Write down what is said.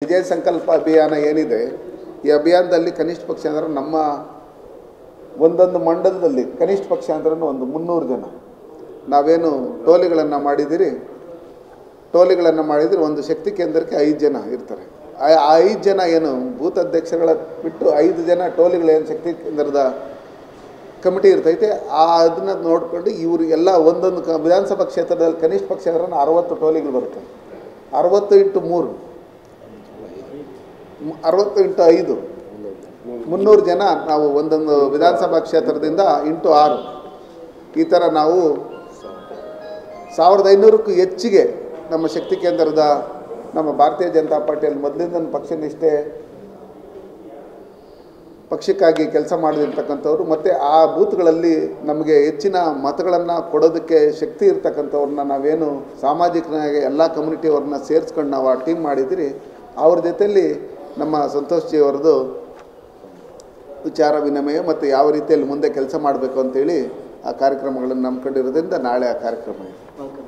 ವಿಜಯ ಸಂಕಲ್ಪ ಅಭಿಯಾನ ಏನಿದೆ ಈ ಅಭಿಯಾನದಲ್ಲಿ ಕನಿಷ್ಠ ಪಕ್ಷ ಅಂದರೆ ನಮ್ಮ ಒಂದೊಂದು ಮಂಡಲದಲ್ಲಿ ಕನಿಷ್ಠ ಪಕ್ಷ ಅಂದ್ರೆ ಒಂದು ಮುನ್ನೂರು ಜನ ನಾವೇನು ಟೋಲಿಗಳನ್ನು ಮಾಡಿದಿರಿ ಟೋಲಿಗಳನ್ನು ಮಾಡಿದರೆ ಒಂದು ಶಕ್ತಿ ಕೇಂದ್ರಕ್ಕೆ ಐದು ಜನ ಇರ್ತಾರೆ ಆ ಆ ಐದು ಜನ ಏನು ಬೂತ್ ಅಧ್ಯಕ್ಷಗಳ ಬಿಟ್ಟು ಐದು ಜನ ಟೋಲಿಗಳೇನು ಶಕ್ತಿ ಕೇಂದ್ರದ ಕಮಿಟಿ ಇರ್ತೈತೆ ಆ ಅದನ್ನ ನೋಡ್ಕೊಂಡು ಇವರು ಎಲ್ಲ ಒಂದೊಂದು ಕ ವಿಧಾನಸಭಾ ಕ್ಷೇತ್ರದಲ್ಲಿ ಕನಿಷ್ಠ ಪಕ್ಷ ಅಂದ್ರೆ ಅರವತ್ತು ಟೋಲಿಗಳು ಬರುತ್ತೆ ಅರವತ್ತು ಇಂಟು ಮೂರು ಮ್- ಅರವತ್ತು ಇಂಟು ಐದು ಮುನ್ನೂರು ಜನ ನಾವು ಒಂದೊಂದು ವಿಧಾನಸಭಾ ಕ್ಷೇತ್ರದಿಂದ ಇಂಟು ಆರು ಈ ಥರ ನಾವು ಸಾವಿರದ ಐನೂರಕ್ಕೂ ಹೆಚ್ಚಿಗೆ ನಮ್ಮ ಶಕ್ತಿ ಕೇಂದ್ರದ ನಮ್ಮ ಭಾರತೀಯ ಜನತಾ ಪಾರ್ಟಿಯಲ್ಲಿ ಮೊದಲಿಂದ ಪಕ್ಷ ನಿಷ್ಠೆ ಪಕ್ಷಕ್ಕಾಗಿ ಕೆಲಸ ಮಾಡಿರ್ತಕ್ಕಂಥವ್ರು ಮತ್ತು ಆ ಬೂತ್ಗಳಲ್ಲಿ ನಮಗೆ ಹೆಚ್ಚಿನ ಮತಗಳನ್ನು ಕೊಡೋದಕ್ಕೆ ಶಕ್ತಿ ಇರ್ತಕ್ಕಂಥವ್ರನ್ನ ನಾವೇನು ಸಾಮಾಜಿಕನಾಗಿ ಎಲ್ಲ ಕಮ್ಯುನಿಟಿಯವ್ರನ್ನ ಸೇರಿಸ್ಕೊಂಡು ನಾವು ಆ ಟೀಮ್ ಮಾಡಿದಿರಿ ಅವ್ರ ಜೊತೆಯಲ್ಲಿ ನಮ್ಮ ಸಂತೋಷ್ ಜಿ ಅವ್ರದ್ದು ವಿಚಾರ ವಿನಿಮಯ ಮತ್ತು ಯಾವ ರೀತಿಯಲ್ಲಿ ಮುಂದೆ ಕೆಲಸ ಮಾಡಬೇಕು ಅಂತೇಳಿ ಆ ಕಾರ್ಯಕ್ರಮಗಳನ್ನು ನಂಬ್ಕೊಂಡಿರೋದ್ರಿಂದ ನಾಳೆ ಆ ಕಾರ್ಯಕ್ರಮ ಇದೆ ಓಕೆ